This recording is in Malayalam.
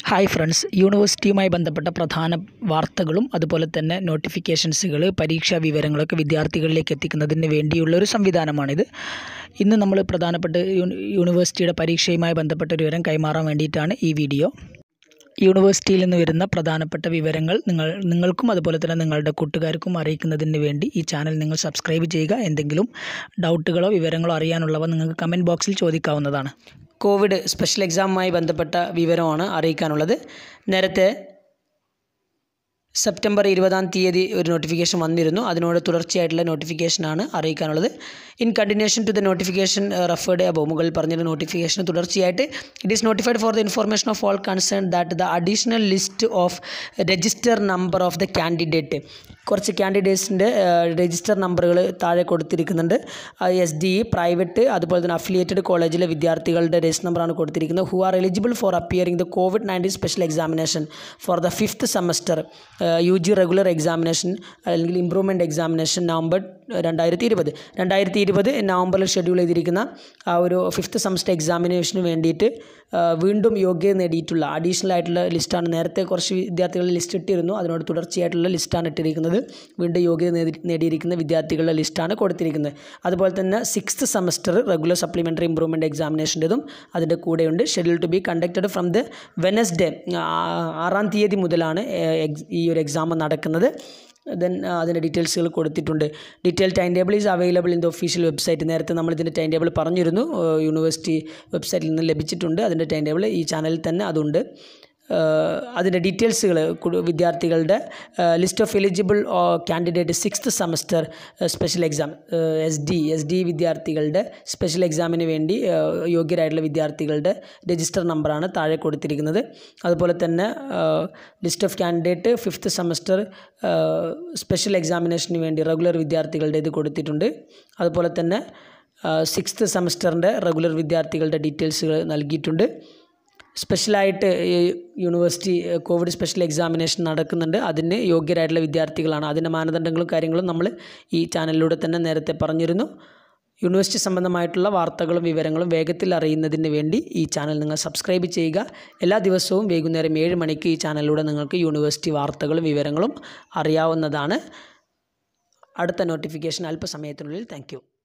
ഹായ് ഫ്രണ്ട്സ് യൂണിവേഴ്സിറ്റിയുമായി ബന്ധപ്പെട്ട പ്രധാന വാർത്തകളും അതുപോലെ തന്നെ നോട്ടിഫിക്കേഷൻസുകൾ പരീക്ഷാ വിവരങ്ങളൊക്കെ വിദ്യാർത്ഥികളിലേക്ക് എത്തിക്കുന്നതിന് വേണ്ടിയുള്ള ഒരു സംവിധാനമാണിത് ഇന്ന് നമ്മൾ പ്രധാനപ്പെട്ട യൂണി- യൂണിവേഴ്സിറ്റിയുടെ പരീക്ഷയുമായി ബന്ധപ്പെട്ട ഒരു വിവരം കൈമാറാൻ വേണ്ടിയിട്ടാണ് ഈ വീഡിയോ യൂണിവേഴ്സിറ്റിയിൽ നിന്ന് വരുന്ന പ്രധാനപ്പെട്ട വിവരങ്ങൾ നിങ്ങൾ നിങ്ങൾക്കും അതുപോലെ തന്നെ നിങ്ങളുടെ കൂട്ടുകാർക്കും അറിയിക്കുന്നതിന് വേണ്ടി ഈ ചാനൽ നിങ്ങൾ സബ്സ്ക്രൈബ് ചെയ്യുക എന്തെങ്കിലും ഡൗട്ടുകളോ വിവരങ്ങളോ അറിയാനുള്ളവ നിങ്ങൾക്ക് കമൻറ്റ് ബോക്സിൽ ചോദിക്കാവുന്നതാണ് കോവിഡ് സ്പെഷ്യൽ എക്സാമുമായി ബന്ധപ്പെട്ട വിവരമാണ് അറിയിക്കാനുള്ളത് നേരത്തെ സെപ്റ്റംബർ ഇരുപതാം തീയതി ഒരു നോട്ടിഫിക്കേഷൻ വന്നിരുന്നു അതിനോട് തുടർച്ചയായിട്ടുള്ള നോട്ടിഫിക്കേഷനാണ് അറിയിക്കാനുള്ളത് in continuation to the notification referred above മുകളിൽ പറഞ്ഞ നോട്ടിഫിക്കേഷൻ തുടർച്ചയായിട്ട് it is notified for the information of all concern that the additional list of register number of the candidate കുറച്ച് കാൻഡിഡേറ്റ്സിൻ്റെ രജിസ്റ്റർ നമ്പറുകൾ താഴെ കൊടുത്തിരിക്കുന്നുണ്ട് എസ് ഡി പ്രൈവറ്റ് അതുപോലെ തന്നെ അഫിലിയേറ്റഡ് കോളേജിലെ വിദ്യാർത്ഥികളുടെ രജിസ്റ്റർ നമ്പറാണ് കൊടുത്തിരിക്കുന്നത് who are eligible for appearing the covid nineteen special examination for the fifth semester U G regular examination അല്ലെങ്കിൽ ഇമ്പ്രൂവ്മെൻറ്റ് എക്സാമിനേഷൻ നവംബർ രണ്ടായിരത്തി ഇരുപത് രണ്ടായിരത്തി ഇരുപത് നവംബറിൽ ഷെഡ്യൂൾ ചെയ്തിരിക്കുന്ന ആ ഒരു ഫിഫ്ത്ത് സെമസ്റ്റർ എക്സാമിനേഷന് വേണ്ടിയിട്ട് ആ, വീണ്ടും യോഗ്യത നേടിയിട്ടുള്ള അഡീഷണൽ ആയിട്ടുള്ള ലിസ്റ്റാണ് നേരത്തെ കുറച്ച് വിദ്യാർത്ഥികളുടെ ലിസ്റ്റ് ഇട്ടിരുന്നു അതിനോട് തുടർച്ചയായിട്ടുള്ള ലിസ്റ്റാണ് ഇട്ടിരിക്കുന്നത് വീണ്ടും യോഗ്യത നേടി നേടിയിരിക്കുന്ന വിദ്യാർത്ഥികളുടെ ലിസ്റ്റാണ് കൊടുത്തിരിക്കുന്നത് അതുപോലെ തന്നെ sixth semester regular supplementary improvement എക്സാമിനേഷൻ്റെതും അതിൻ്റെ കൂടെയുണ്ട് schedule to be conducted from the Wednesday ആറാം തീയതി മുതലാണ് ഏഹ്, എക്സ്- ഈ ഒരു എക്സാം നടക്കുന്നത് ദെൻ അതിൻ്റെ ഡീറ്റെയിൽസുകൾ കൊടുത്തിട്ടുണ്ട് detail time table is available in the official website നേരത്തെ നമ്മൾ ഇതിൻ്റെ ടൈം ടേബിൾ പറഞ്ഞിരുന്നു ഏഹ്, യൂണിവേഴ്സിറ്റി വെബ്സൈറ്റിൽ നിന്ന് ലഭിച്ചിട്ടുണ്ട് അതിൻ്റെ ടൈം ടേബിൾ ഈ ചാനലിൽ തന്നെ അതുണ്ട് ഏഹ്, അതിൻ്റെ ഡീറ്റെയിൽസുകൾ വിദ്യാർത്ഥികളുടെ list of eligible candidate sixth semester special exam S D S D വിദ്യാർത്ഥികളുടെ സ്പെഷ്യൽ എക്സാമിന് വേണ്ടി ഏഹ്, യോഗ്യരായിട്ടുള്ള വിദ്യാർത്ഥികളുടെ രജിസ്റ്റർ നമ്പറാണ് താഴെ കൊടുത്തിരിക്കുന്നത് അതുപോലെ തന്നെ list of candidate fifth semester special എക്സാമിനേഷന് വേണ്ടി റെഗുലർ വിദ്യാർത്ഥികളുടെ ഇത് കൊടുത്തിട്ടുണ്ട് അതുപോലെ തന്നെ സിക്സ്ത് സെമസ്റ്ററിൻ്റെ റെഗുലർ വിദ്യാർത്ഥികളുടെ ഡീറ്റെയിൽസുകൾ നൽകിയിട്ടുണ്ട് സ്പെഷ്യലായിട്ട് ഈ യൂണിവേഴ്സിറ്റി ഏഹ്, കോവിഡ് സ്പെഷ്യൽ എക്സാമിനേഷൻ നടക്കുന്നുണ്ട് അതിന് യോഗ്യരായിട്ടുള്ള വിദ്യാർത്ഥികളാണ് അതിൻ്റെ മാനദണ്ഡങ്ങളും കാര്യങ്ങളും നമ്മൾ ഈ ചാനലിലൂടെ തന്നെ നേരത്തെ പറഞ്ഞിരുന്നു യൂണിവേഴ്സിറ്റി സംബന്ധമായിട്ടുള്ള വാർത്തകളും വിവരങ്ങളും വേഗത്തിൽ അറിയുന്നതിന് വേണ്ടി ഈ ചാനൽ നിങ്ങൾ സബ്സ്ക്രൈബ് ചെയ്യുക എല്ലാ ദിവസവും വൈകുന്നേരം ഏഴ് മണിക്ക് ഈ ചാനലിലൂടെ നിങ്ങൾക്ക് യൂണിവേഴ്സിറ്റി വാർത്തകളും വിവരങ്ങളും അറിയാവുന്നതാണ് അടുത്ത നോട്ടിഫിക്കേഷൻ അല്പസമയത്തിനുള്ളിൽ താങ്ക്